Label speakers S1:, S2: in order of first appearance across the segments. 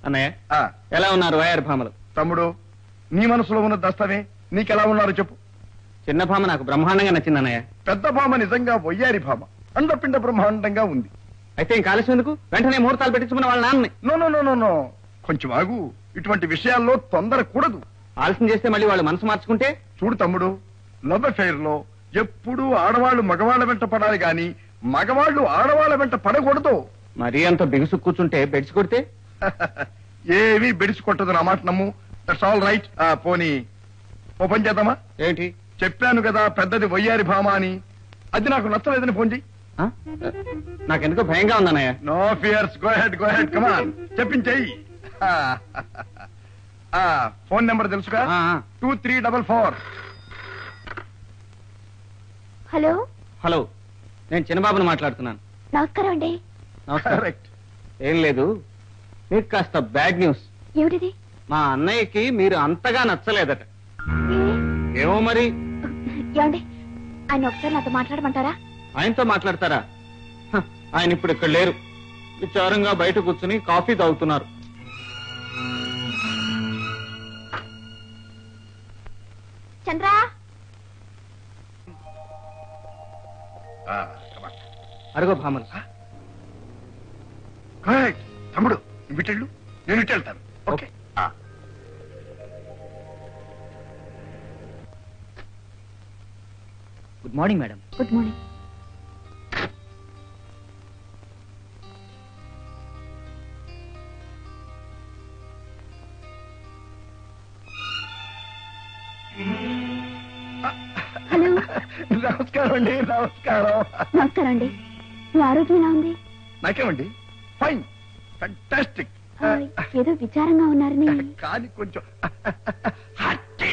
S1: అన్నయ్య
S2: ఆ,
S1: ఎలా ఉన్నారు వయారు భామలు
S2: తమ్ముడు నీ మనసులో ఉన్న దస్తమే నీకెలా ఉన్నారో చెప్పు
S1: చిన్న భామ నాకు బ్రహ్మాండంగా నచ్చింది అన్నయ్య
S2: పెద్ద భామ నిజంగా వయ్యారి భామ అండపిండ బ్రహ్మాండంగా ఉంది
S1: అయితే ఇంక ఆలస్యం ఎందుకు వెంటనే ముహూర్తాలు పెట్టించుకున్న వాళ్ళ నాన్నని
S2: no no no no no కొంచెం ఆగు ఇటువంటి విషయాల్లో తొందర కూడదు
S1: ఆలస్యం చేస్తే మళ్ళీ వాళ్ళు మనసు మార్చుకుంటే
S2: చూడు తమ్ముడు లవ్ అఫైర్ లో ఎప్పుడూ ఆడవాళ్ళు మగవాళ్ళ వెంట పడాలి గాని మగవాళ్ళు ఆడవాళ్ళ వెంట పడకూడదు
S1: మరీ అంత బిగుసు కూర్చుంటే బెడ్స్ కొడితే
S2: ఏమీ బెడిసి కొట్టదు నా మాట నమ్ము దట్స్ ఆల్ రైట్ పోనీ ఓ పని చేద్దామా
S1: ఏంటి
S2: చెప్పాను కదా పెద్దది వయ్యారి భామ అని అది నాకు నచ్చలేదని ఫోన్ చెయ్యి
S1: ఆ? నాకెందుకో భయంగా ఉంది అన్నయ్య
S2: no fears go ahead go ahead come on చెప్పించేయి ఫోన్ నెంబర్ తెలుసుగా
S1: ఆ, ఆ.
S2: Two three double four
S3: hello
S1: hello నేను చిన్నబాబుని మాట్లాడుతున్నాను
S3: నమస్కారం అండి
S1: నమస్కారం
S2: కరెక్ట్
S1: ఏం లేదు మీకు కాస్త బ్యాడ్ న్యూస్
S3: ఏమిటిది
S1: మా అన్నయ్యకి మీరు అంతగా నచ్చలేదట
S3: ఏ?
S1: ఏమో మరి
S3: ఏమండి ఆయన ఒకసారి నాతో మాట్లాడమంటారా
S1: ఆయనతో మాట్లాడతారా హ, ఆయన ఇప్పుడు ఇక్కడ లేరు విచారంగా బయట కూర్చుని కాఫీ తాగుతున్నారు
S3: చంద్ర
S1: అడుగో భామలు
S2: కరెక్ట్ తమ్ముడు నువ్వు ఇటు వెళ్ళు, నేను ఇటు వెళ్తాను ఓకే ఆ.
S1: Good morning madam
S3: good morning hello
S2: నమస్కారం అండి నమస్కారం
S3: నమస్కారం అండి మీ ఆరోగ్యం ఎలా ఉంది
S2: నాకేమండి ఫైన్ ఫంటాస్టిక్
S3: ఆ, ఏదో విచారంగా ఉన్నారని
S2: కానీ కొంచెం హట్టి.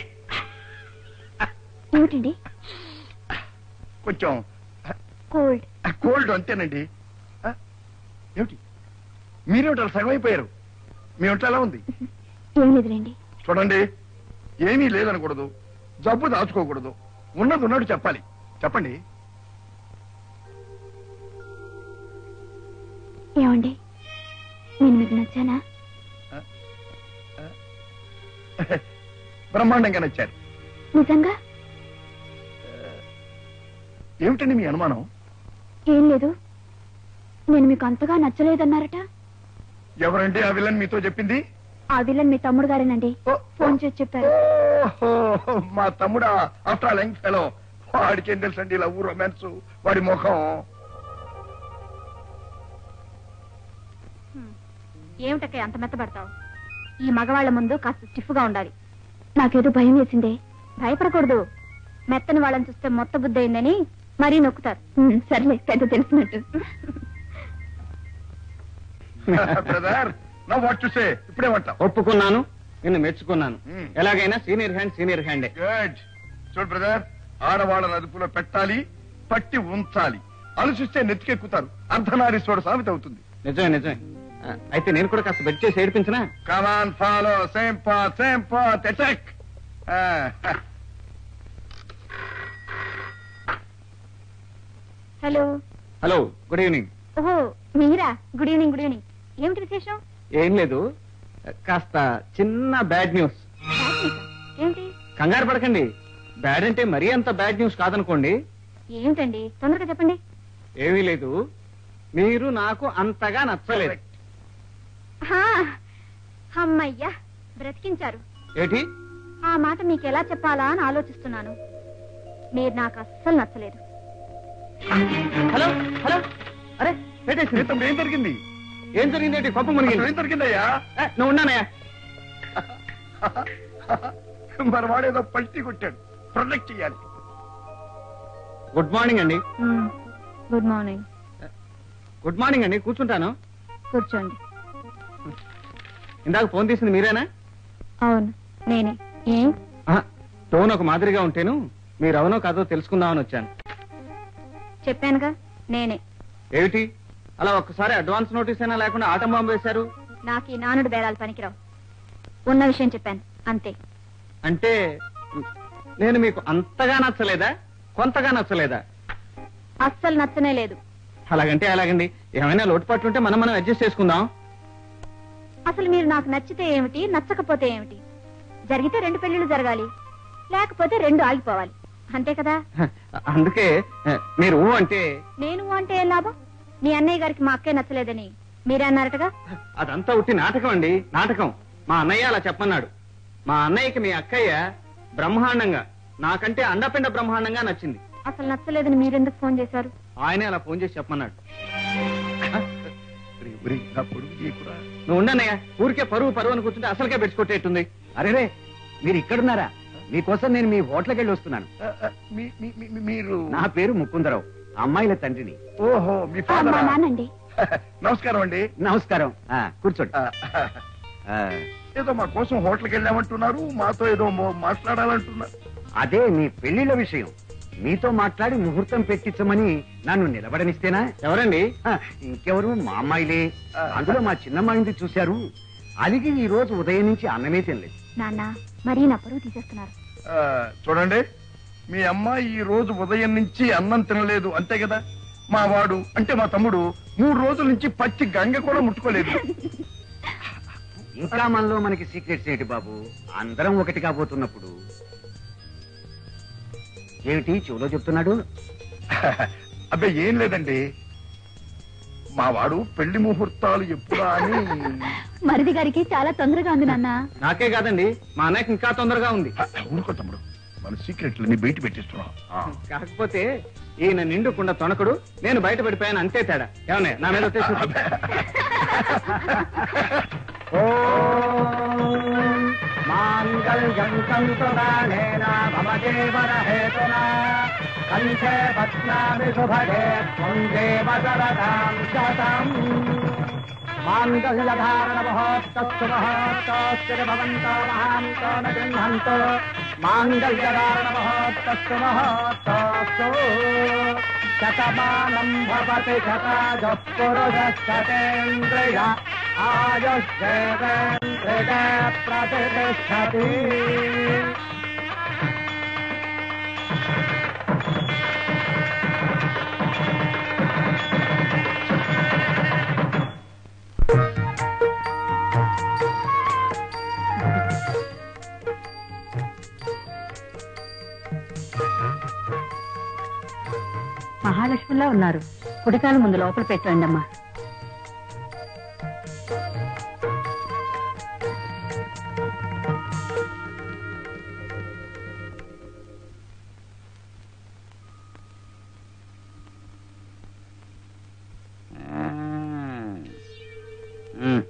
S3: ఏమిటండి
S2: కొంచెం
S3: కోల్డ్
S2: కోల్డ్ అంతేనండి ఆ, ఏమిటి మీరేమిటి అలా సగం అయిపోయారు మీ ఒంట్లో ఎలా ఉంది
S3: ఏం లేదులేండి
S2: చూడండి ఏమీ లేదనకూడదు జబ్బు దాచుకోకూడదు ఉన్నది ఉన్నట్టు చెప్పాలి చెప్పండి
S3: ఏమండి నేను మీకు నచ్చానా
S2: బ్రహ్మాండంగా నచ్చారు
S3: నిజంగా
S2: ఏమిటండి మీ అనుమానం
S3: ఏం లేదు నేను మీకు అంతగా నచ్చలేదన్నారట
S2: ఎవరండి ఆ విలన్ మీతో చెప్పింది
S3: ఆ విలన్ మీ తమ్ముడు గారేనండి
S2: ఓ,
S3: ఫోన్ చేసి చెప్పారు
S2: ఓహో, మా తమ్ముడా ఆఫ్టర్ ఆల్ యంగ్ ఫెలో వాడికి ఏం తెలుసండి లవ్ రొమాన్స్ వాడి ముఖం
S3: ఏమిటక్క అంత మెత్తబడతావు ఈ మగవాళ్ళ ముందు కాస్త స్టిఫ్ గా ఉండాలి నాకేదో భయం వేసిందే భయపడకూడదు మెత్తని వాళ్ళని చూస్తే మొత్త బుద్ధి అయిందని మరీ నొక్కుతారు సర్లే పెద్ద తెలిసినట్టు
S2: బ్రదర్ నా వాట్ చూసే ఇప్పుడేమంటావు
S1: ఒప్పుకున్నాను నిన్ను మెచ్చుకున్నాను
S2: Hmm.
S1: ఎలాగైనా సీనియర్ హ్యాండ్ సీనియర్ హ్యాండే
S2: గుడ్ చూడు బ్రదర్ ఆడవాళ్ళని అదుపులో పెట్టాలి పట్టి ఉంచాలి ఆలోచిస్తే నెత్తికెక్కుతారు అర్ధనారీశ్వరుడు సామెత అవుతుంది
S1: నిజమే నిజమే ఆ, అయితే నేను కూడా కాస్త బెడ్ చేసి ఏడిపించనా
S2: come on follow same path same path attack
S3: hello
S1: hello good evening
S3: ఓహో మీరా గుడ్ ఈవినింగ్ గుడ్ ఈవినింగ్ ఏమిటి విశేషం
S1: ఏం లేదు కాస్త చిన్న బ్యాడ్ న్యూస్
S3: ఏంటి
S1: కంగారు పడకండి బ్యాడ్ అంటే మరీ అంత బ్యాడ్ న్యూస్ కాదనుకోండి
S3: ఏమిటండి తొందరగా చెప్పండి
S1: ఏమీ లేదు మీరు నాకు అంతగా నచ్చలేదు
S3: హా, అమ్మయ్యా బ్రతికించారు
S1: ఏటి
S3: ఆ మాట మీకు ఎలా చెప్పాలా అని ఆలోచిస్తున్నాను మీరు నాకు అస్సలు నచ్చలేదు
S1: హలో హలో అరే పెట్టేసి
S2: తమ్ముడు ఏం జరిగింది
S1: ఏం జరిగింది ఏంటి పప్పు
S2: అసలు
S1: మునిగింది
S2: ఏం జరిగిందయ్యా
S1: ఏ, నువ్వు ఉన్నానయ్యా
S2: మరి వాడేదో పల్టీ కొట్టాడు ప్రొటెక్ట్ చేయాలి
S1: గుడ్ మార్నింగ్ అండి
S3: గుడ్ మార్నింగ్
S1: గుడ్ మార్నింగ్ అండి కూర్చుంటాను
S3: కూర్చోండి
S1: ఇందాక ఫోన్ తీసింది మీరేనా
S3: అవును నేనే ఏం
S1: ఆహా, టోన్ ఒక మాదిరిగా ఉంటేను మీరు అవునో కాదో తెలుసుకుందామని వచ్చాను
S3: చెప్పానుగా నేనే
S1: ఏమిటి అలా ఒక్కసారి అడ్వాన్స్ నోటీస్ అయినా లేకుండా ఆటం బాంబు వేశారు
S3: నాకు ఈ నానుడు బేరాలు పనికిరావు ఉన్న విషయం చెప్పాను అంతే
S1: అంటే నేను మీకు అంతగా నచ్చలేదా కొంతగా నచ్చలేదా
S3: అస్సలు నచ్చనే లేదు
S1: అలాగంటే అలాగండి ఏమైనా లోటుపాట్లు ఉంటే మనం మనం అడ్జస్ట్ చేసుకుందాం
S3: అసలు మీరు నాకు నచ్చితే ఏమిటి నచ్చకపోతే ఏమిటి జరిగితే రెండు పెళ్లిళ్ళు జరగాలి లేకపోతే రెండు ఆగిపోవాలి అంతే కదా
S1: అందుకే మీరు ఊ అంటే
S3: నేను అంటే ఏం లాభం మీ అన్నయ్య గారికి మా అక్కే నచ్చలేదని మీరే అన్నారటగా
S1: అదంతా ఉట్టి నాటకం అండి నాటకం మా అన్నయ్య అలా చెప్పన్నాడు మా అన్నయ్యకి మీ అక్కయ్య బ్రహ్మాండంగా నాకంటే అండపిండ బ్రహ్మాండంగా నచ్చింది
S3: అసలు నచ్చలేదని మీరెందుకు ఫోన్ చేశారు
S1: ఆయనే అలా ఫోన్ చేసి చెప్పమన్నాడు
S2: ఒరేయ్, ఒరేయ్, నా పొడుగు చేయకురా.
S1: నువ్వు ఉండన్నయ్య ఊరికే పరువు పరువు అని కూర్చుంటే అసలుకే పెట్టుకొట్టేట్టుంది
S4: అరేరే మీరు ఇక్కడున్నారా మీకోసం నేను మీ హోటల్కి వెళ్ళి వస్తున్నాను
S2: ఆ, ఆ, మీ- మీ- మీ- మీ- మీరు
S4: నా పేరు ముకుందరావు అమ్మాయిల తండ్రిని
S2: ఓహో మీ
S3: ఆ,
S2: ఫాదర్
S3: మా నాన్నండి
S2: నమస్కారం అండి
S4: నమస్కారం ఆ, కూర్చోండి
S2: ఆ,
S4: ఆ,
S2: ఏదో మా కోసం హోటల్కి వెళ్ళామంటున్నారు మాతో ఏదో మో- మాట్లాడాలంటున్నారు
S4: అదే మీ పెళ్లిళ్ళ విషయం మీతో మాట్లాడి ముహూర్తం పెట్టించమని నన్ను నిలబడనిస్తేనా
S1: ఎవరండి
S4: ఆ, ఇంకెవరు మా అమ్మాయిలే అందులో మా చిన్నమ్మాయింది చూశారు అలిగి ఈ రోజు ఉదయం నుంచి అన్నమే తినలేదు
S3: నాన్న మరీ నా పరువు తీసేస్తున్నారు
S2: ఆ, చూడండి మీ అమ్మాయి ఈ రోజు ఉదయం నుంచి అన్నం తినలేదు అంతే కదా మా వాడు అంటే మా తమ్ముడు మూడు రోజుల నుంచి పచ్చి గంగ కూడా ముట్టుకోలేదు
S4: ఇంకా మనలో మనకి సీక్రెట్స్ ఏంటి బాబు అందరం ఒకటి కాబోతున్నప్పుడు ఏమిటి చెవులో చెప్తున్నాడు
S2: అబ్బాయి ఏం లేదండి మా వాడు పెళ్లి ముహూర్తాలు ఎప్పుడా అని
S3: మరిది గారికి చాలా తొందరగా ఉంది నాన్న
S1: నాకే కాదండి మా అన్నయ్యకి ఇంకా తొందరగా ఉంది
S2: ఆ, ఊరుకో తమ్ముడు మన సీక్రెట్లని బయట పెట్టిస్తున్నాం ఆ.
S1: కాకపోతే ఈయన నిండుకుండా తొణకడు నేను బయట పడిపోయాను అంతే తేడా ఏమన్నా నా మీద వచ్చేసి
S4: మాంగళ్యం సంతుదానేన మమ దేవరహేతున కంఠే భద్రామి శుభగే త్వం దేవ శరదాం శతం మాంగళ్యధారణ మహోత్తస్సు మహోత్తస్సు భవంతో మహాంతో న గృహంతో మాంగళ్యధారణ మహోత్తస్సు మహోత్తస్సు శతమానం భవతి శతాజ పురుష శతేంద్రియ ఆయుష్ేంద్రియ ప్రతిష్టతి
S5: మహాలక్ష్మిలా ఉన్నారు కుడికాలు ముందు లోపల పెట్టండి అమ్మా
S1: ఉమ్.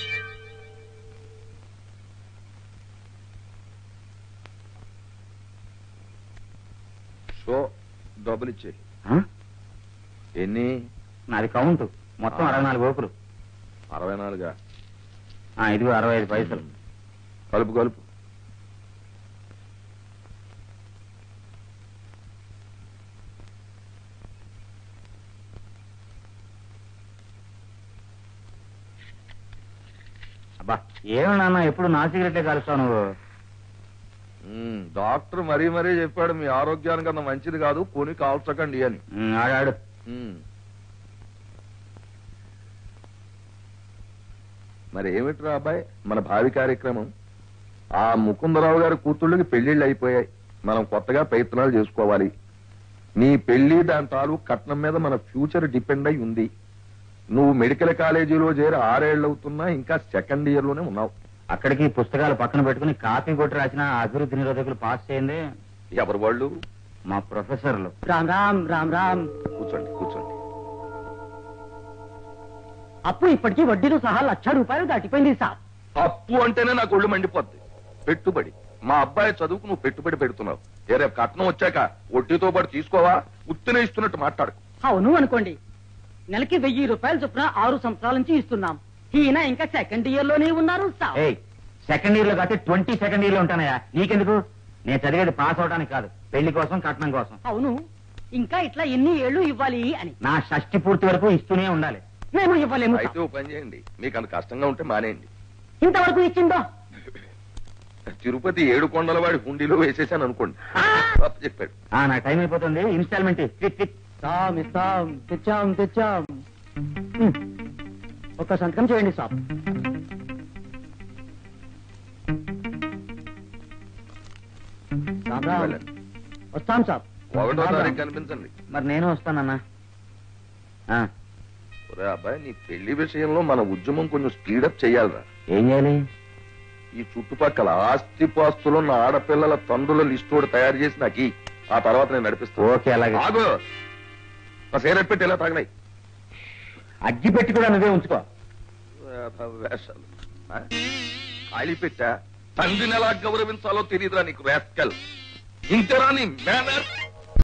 S6: షో డబ్బులు ఇచ్చేయి
S1: ఆ?
S6: ఎన్ని
S1: నాది కౌంట్ మొత్తం అరవై నాలుగు ఓపులు
S6: అరవై నాలుగా
S1: ఆ, ఇదిగో అరవై ఐదు పైసలు
S6: కలుపు కలుపు
S1: అబ్బా ఏమి నాన్న ఎప్పుడు నా సిగరెట్లే కలుస్తావు నువ్వు
S6: ఉమ్, డాక్టర్ మరీ మరీ చెప్పాడు మీ ఆరోగ్యానికన్నా మంచిది కాదు కొని కాల్చకండి అని
S1: ఉమ్, ఆడాడు
S6: ఉమ్. మరి ఏమిట్రా అబ్బాయి మన భావి కార్యక్రమం ఆ ముకుందరావు గారి కూతుళ్ళకి పెళ్లిళ్ళు అయిపోయాయి మనం కొత్తగా ప్రయత్నాలు చేసుకోవాలి నీ పెళ్లి దాని తాలూకు కట్నం మీద మన ఫ్యూచర్ డిపెండ్ అయి ఉంది నువ్వు మెడికల్ కాలేజీలో చేరి ఆరేళ్ళు అవుతున్నా ఇంకా సెకండ్ ఇయర్ లోనే ఉన్నావు
S1: అక్కడికి పుస్తకాలు పక్కన పెట్టుకుని కాపీ కొట్టి రాసిన అభివృద్ధి నిరోధకులు పాస్ చేయండి
S6: ఎవరు వాళ్ళు
S1: మా ప్రొఫెసర్లు
S5: రామ్ రామ్ రామ్ రామ్
S6: కూర్చోండి కూర్చోండి
S5: అప్పు ఇప్పటికీ వడ్డీలు సహా లక్ష రూపాయలు దాటిపోయింది సార్
S6: అప్పు అంటేనే నాకు ఒళ్ళు మండిపోద్ది పెట్టుబడి మా అబ్బాయి చదువుకు నువ్వు పెట్టుబడి పెడుతున్నావు ఏ రేపు కట్నం వచ్చాక వడ్డీతో పాటు తీసుకోవా ఉత్తినే ఇస్తున్నట్టు మాట్లాడు
S5: అవును అనుకోండి నెలకి వెయ్యి రూపాయలు చొప్పున ఆరు సంవత్సరాల నుంచి ఇస్తున్నాం ఈయన ఇంకా సెకండ్ ఇయర్ లోనే ఉన్నారు సార్
S1: ఏయ్ సెకండ్ ఇయర్ లో కాకపోతే ట్వంటీ సెకండ్ ఇయర్ లో ఉంటానయ్యా నీకెందుకు నేను చదివేది పాస్ అవడానికి కాదు పెళ్లి కోసం కట్నం కోసం
S5: అవును ఇంకా ఇట్లా ఎన్ని ఏళ్ళు ఇవ్వాలి అని
S1: నా షష్టి పూర్తి వరకు ఇస్తూనే ఉండాలి
S5: మేము ఇవ్వలేము
S6: అయితే ఓ పని చేయండి మీకు అంత కష్టంగా ఉంటే మానేయండి
S5: ఇంతవరకు ఇచ్చిందో
S6: తిరుపతి ఏడు కొండల వాడి హుండీలో వేసేసాను అనుకోండి తప్పు చెప్పాడు
S1: ఆ నా టైం అయిపోతుంది ఇన్స్టాల్మెంట్ క్విక్ క్విక్
S5: ఇస్తాం ఇస్తాం తెచ్చాం తెచ్చాం హ్మ్. ఒక సంతకం చేయండి సాబ్
S6: వెళ్ళండి.
S5: వస్తాం సార్
S6: ఒకటో తారీఖు కనిపించండి
S5: మరి నేను వస్తానన్నా
S6: ఒరే అబ్బాయి నీ పెళ్లి విషయంలో మన ఉద్యమం కొంచెం స్పీడప్ చేయాలిరా
S5: ఏం చేయాలి
S6: ఈ చుట్టుపక్కల ఆస్తిపాస్తులు ఉన్న ఆడపిల్లల తండ్రుల లిస్టు కూడా తయారు చేసి నాకు ఇయ్యి. ఆ తర్వాత నేను నడిపిస్తాను
S5: ఓకే, అలాగే.
S6: ఆగు ఆ సిగరెట్ పెట్టి ఎలా తాగినాయి
S5: అగ్గి పెట్టి కూడా నువ్వే ఉంచుకో
S6: వేషాలు ఆ? ఖాళీ పెట్టా తండ్రిని ఎలా గౌరవించాలో తెలియదురా నీకు వేస్కల్ ఇంతరా నీ మేనర్